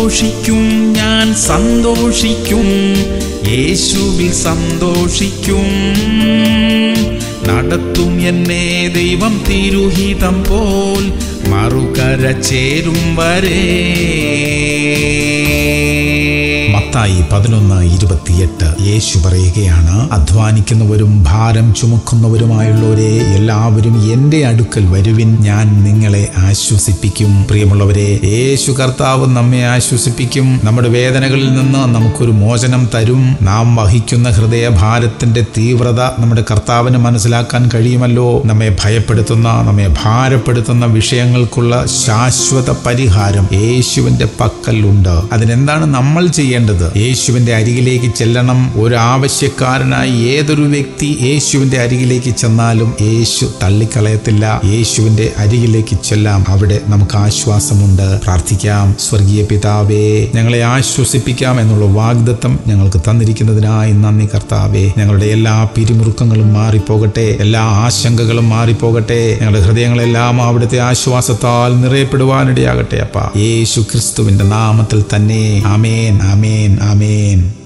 സന്തോഷിക്കും ഞാൻ സന്തോഷിക്കും യേശുവിൽ സന്തോഷിക്കും നടത്തും എന്നെ ദൈവം തിരുഹിതം പോൽ മറുകര ചേരും വരെ മത്തായി പതിനൊന്ന് ഇരുപത്തിയെട്ട് യേശു പറയുകയാണ് അധ്വാനിക്കുന്നവരും ഭാരം ചുമക്കുന്നവരുമായുള്ളവരെ എല്ലാവരും എൻ്റെ അടുക്കൽ വരുവിൻ ഞാൻ നിങ്ങളെ ആശ്വസിപ്പിക്കും പ്രിയമുള്ളവരെ യേശു കർത്താവ് നമ്മെ ആശ്വസിപ്പിക്കും നമ്മുടെ വേദനകളിൽ നിന്ന് നമുക്കൊരു മോചനം തരും നാം വഹിക്കുന്ന ഹൃദയഭാരത്തിന്റെ തീവ്രത നമ്മുടെ കർത്താവിന് മനസ്സിലാക്കാൻ കഴിയുമല്ലോ നമ്മെ ഭയപ്പെടുത്തുന്ന നമ്മെ ഭാരപ്പെടുത്തുന്ന വിഷയങ്ങൾക്കുള്ള ശാശ്വത പരിഹാരം യേശുവിന്റെ പക്കലുണ്ട് അതിനെന്താണ് നമ്മൾ ചെയ്യേണ്ടത് യേശുവിന്റെ അരികിലേക്ക് ചെല്ലണം ഒരു ആവശ്യക്കാരനായി ഏതൊരു വ്യക്തി യേശുവിന്റെ അരികിലേക്ക് ചെന്നാലും യേശു തള്ളിക്കളയത്തില്ല യേശുവിന്റെ അരികിലേക്ക് ചെല്ലാം അവിടെ നമുക്ക് ആശ്വാസമുണ്ട് പ്രാർത്ഥിക്കാം സ്വർഗീയ പിതാവേ ഞങ്ങളെ ആശ്വസിപ്പിക്കാം എന്നുള്ള വാഗ്ദത്തം ഞങ്ങൾക്ക് തന്നിരിക്കുന്നതിനായി നന്ദി കർത്താവേ ഞങ്ങളുടെ എല്ലാ പിരിമുറുക്കങ്ങളും മാറിപ്പോകട്ടെ എല്ലാ ആശങ്കകളും മാറിപ്പോകട്ടെ ഞങ്ങളുടെ ഹൃദയങ്ങളെല്ലാം അവിടുത്തെ ആശ്വാസത്താൽ നിറയപ്പെടുവാനിടയാകട്ടെ അപ്പ യേശു ക്രിസ്തുവിന്റെ നാമത്തിൽ തന്നെ ആമേൻ ആമേൻ ആമേൻ